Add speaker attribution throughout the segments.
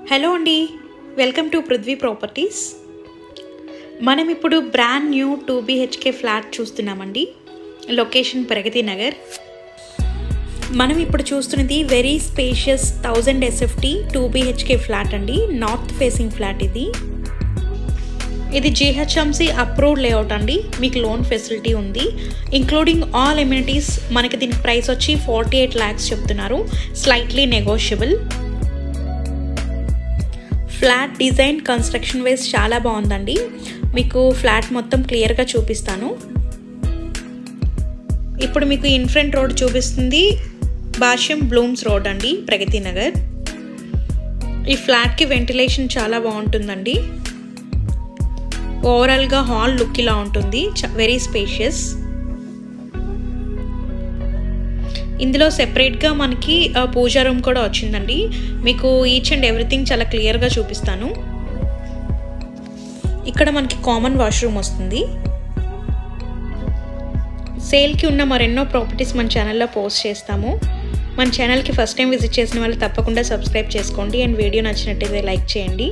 Speaker 1: hello అండి welcome to Prithvi properties మనం ఇప్పుడు brand new two BHK flat చూస్తున్నామండి లొకేషన్ ప్రగతి నగర్ మనం ఇప్పుడు చూస్తున్నది very spacious thousand SFT two BHK flat అండి నార్త్ ఫేసింగ్ ఫ్లాట్ ఇది ఇది జిహెచ్ఎంసి అప్రూవ్డ్ లేఅవుట్ అండి మీకు లోన్ ఫెసిలిటీ ఉంది ఇంక్లూడింగ్ ఆల్ ఎమ్యూనిటీస్ మనకి దీనికి ప్రైస్ వచ్చి ఫార్టీ ఎయిట్ ల్యాక్స్ చెప్తున్నారు slightly negotiable flat design construction wise చాలా బాగుందండి మీకు ఫ్లాట్ మొత్తం క్లియర్గా చూపిస్తాను ఇప్పుడు మీకు ఇన్ఫ్రంట్ రోడ్ చూపిస్తుంది భాష్యం బ్లూమ్స్ రోడ్ అండి ప్రగతి నగర్ ఈ ఫ్లాట్కి వెంటిలేషన్ చాలా బాగుంటుందండి ఓవరాల్గా హాల్ లుక్ ఇలా ఉంటుంది వెరీ స్పేషియస్ ఇందులో సెపరేట్గా మనకి పూజా రూమ్ కూడా వచ్చిందండి మీకు ఈచ్ అండ్ ఎవ్రీథింగ్ చాలా క్లియర్గా చూపిస్తాను ఇక్కడ మనకి కామన్ వాష్రూమ్ వస్తుంది సేల్కి ఉన్న మరెన్నో ప్రాపర్టీస్ మన ఛానల్లో పోస్ట్ చేస్తాము మన ఛానల్కి ఫస్ట్ టైం విజిట్ చేసిన వాళ్ళు తప్పకుండా సబ్స్క్రైబ్ చేసుకోండి అండ్ వీడియో నచ్చినట్టయితే లైక్ చేయండి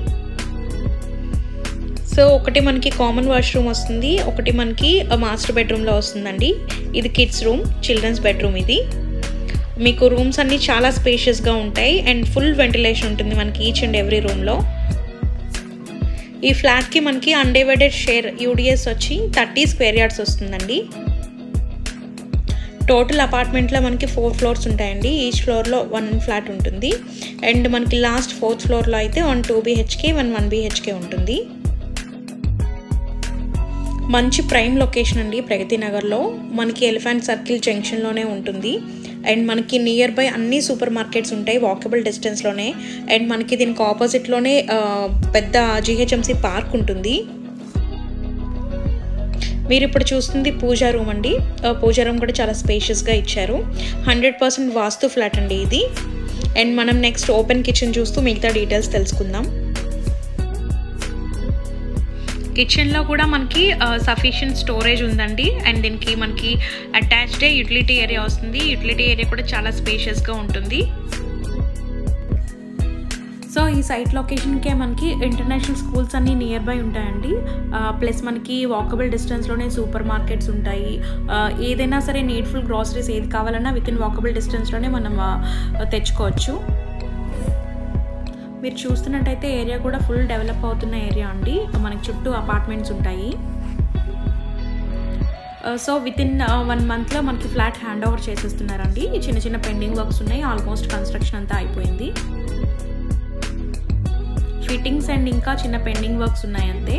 Speaker 1: సో ఒకటి మనకి కామన్ వాష్రూమ్ వస్తుంది ఒకటి మనకి మాస్టర్ బెడ్రూమ్లో వస్తుందండి ఇది కిడ్స్ రూమ్ చిల్డ్రన్స్ బెడ్రూమ్ ఇది మీకు రూమ్స్ అన్నీ చాలా స్పేషియస్గా ఉంటాయి అండ్ ఫుల్ వెంటిలేషన్ ఉంటుంది మనకి ఈచ్ అండ్ ఎవ్రీ రూమ్లో ఈ ఫ్లాట్కి మనకి అన్డివైడెడ్ షేర్ యూడిఎస్ వచ్చి థర్టీ స్క్వేర్ యార్డ్స్ వస్తుందండి టోటల్ అపార్ట్మెంట్లో మనకి ఫోర్ ఫ్లోర్స్ ఉంటాయండి ఈచ్ ఫ్లోర్లో వన్ ఫ్లాట్ ఉంటుంది అండ్ మనకి లాస్ట్ ఫోర్త్ ఫ్లోర్లో అయితే one two BHK one one BHK ఉంటుంది మంచి ప్రైమ్ లొకేషన్ అండి ప్రగతి నగర్లో మనకి ఎలిఫెంట్ సర్కిల్ జంక్షన్లోనే ఉంటుంది అండ్ మనకి నియర్ బై అన్ని సూపర్ మార్కెట్స్ ఉంటాయి వాకబుల్ డిస్టెన్స్లోనే అండ్ మనకి దీనికి ఆపోజిట్లోనే పెద్ద జిహెచ్ఎంసి పార్క్ ఉంటుంది మీరు ఇప్పుడు చూస్తుంది పూజా రూమ్ అండి పూజా రూమ్ కూడా చాలా స్పేషియస్గా ఇచ్చారు హండ్రెడ్ పర్సెంట్ వాస్తు ఫ్లాట్ అండి ఇది అండ్ మనం నెక్స్ట్ ఓపెన్ కిచెన్ చూస్తూ మిగతా డీటెయిల్స్ తెలుసుకుందాం కిచెన్లో కూడా మనకి సఫిషియంట్ స్టోరేజ్ ఉందండి అండ్ దీనికి మనకి అటాచ్డే యూటిలిటీ ఏరియా వస్తుంది యూటిలిటీ ఏరియా కూడా చాలా స్పేషియస్గా ఉంటుంది సో ఈ సైట్ లొకేషన్కే మనకి ఇంటర్నేషనల్ స్కూల్స్ అన్నీ నియర్ బై ఉంటాయండి ప్లస్ మనకి వాకబుల్ డిస్టెన్స్లోనే సూపర్ మార్కెట్స్ ఉంటాయి ఏదైనా సరే నీడ్ఫుల్ గ్రాసరీస్ ఏది కావాలన్నా విత్ ఇన్ వాకబుల్ డిస్టెన్స్లోనే మనం తెచ్చుకోవచ్చు మీరు చూస్తున్నట్టయితే ఏరియా కూడా ఫుల్ డెవలప్ అవుతున్న ఏరియా అండి మనకి చుట్టూ అపార్ట్మెంట్స్ ఉంటాయి సో విత్ ఇన్ వన్ మంత్లో మనకి ఫ్లాట్ హ్యాండ్ ఓవర్ చేసేస్తున్నారండి చిన్న చిన్న పెండింగ్ వర్క్స్ ఉన్నాయి ఆల్మోస్ట్ కన్స్ట్రక్షన్ అంతా అయిపోయింది ఫిట్టింగ్స్ అండ్ ఇంకా చిన్న పెండింగ్ వర్క్స్ ఉన్నాయి అంతే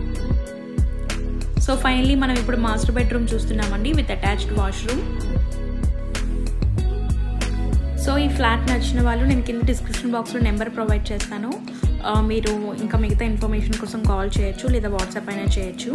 Speaker 1: సో ఫైనలీ మనం ఇప్పుడు మాస్టర్ బెడ్రూమ్ చూస్తున్నామండి విత్ అటాచ్డ్ వాష్రూమ్ సో ఈ ఫ్లాట్ నచ్చిన వాళ్ళు నేను కింద డిస్క్రిప్షన్ బాక్స్లో నెంబర్ ప్రొవైడ్ చేస్తాను మీరు ఇంకా మిగతా ఇన్ఫర్మేషన్ కోసం కాల్ చేయొచ్చు లేదా వాట్సాప్ అయినా చేయొచ్చు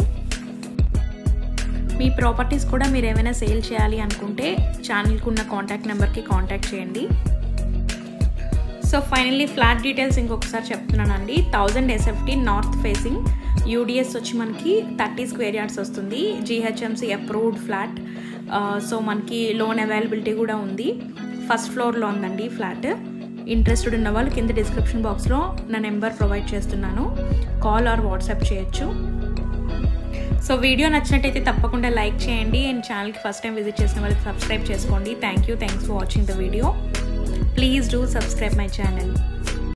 Speaker 1: మీ ప్రాపర్టీస్ కూడా మీరు ఏమైనా సేల్ చేయాలి అనుకుంటే ఛానల్కి ఉన్న కాంటాక్ట్ నెంబర్కి కాంటాక్ట్ చేయండి సో ఫైనల్లీ ఫ్లాట్ డీటెయిల్స్ ఇంకొకసారి చెప్తున్నానండి thousand SFT north facing UDS వచ్చి మనకి థర్టీ స్క్వేర్ యార్డ్స్ వస్తుంది జీహెచ్ఎంసీ అప్రూవ్డ్ ఫ్లాట్ సో మనకి లోన్ అవైలబిలిటీ కూడా ఉంది ఫస్ట్ ఫ్లోర్లో ఉందండి ఫ్లాట్ ఇంట్రెస్టెడ్ ఉన్న వాళ్ళు కింద డిస్క్రిప్షన్ బాక్స్లో నా నెంబర్ ప్రొవైడ్ చేస్తున్నాను కాల్ ఆర్ వాట్సాప్ చేయొచ్చు సో వీడియో నచ్చినట్టయితే తప్పకుండా లైక్ చేయండి అండ్ ఛానల్కి ఫస్ట్ టైం విజిట్ చేసిన వాళ్ళకి సబ్స్క్రైబ్ చేసుకోండి thank you thanks for watching the video please do subscribe my channel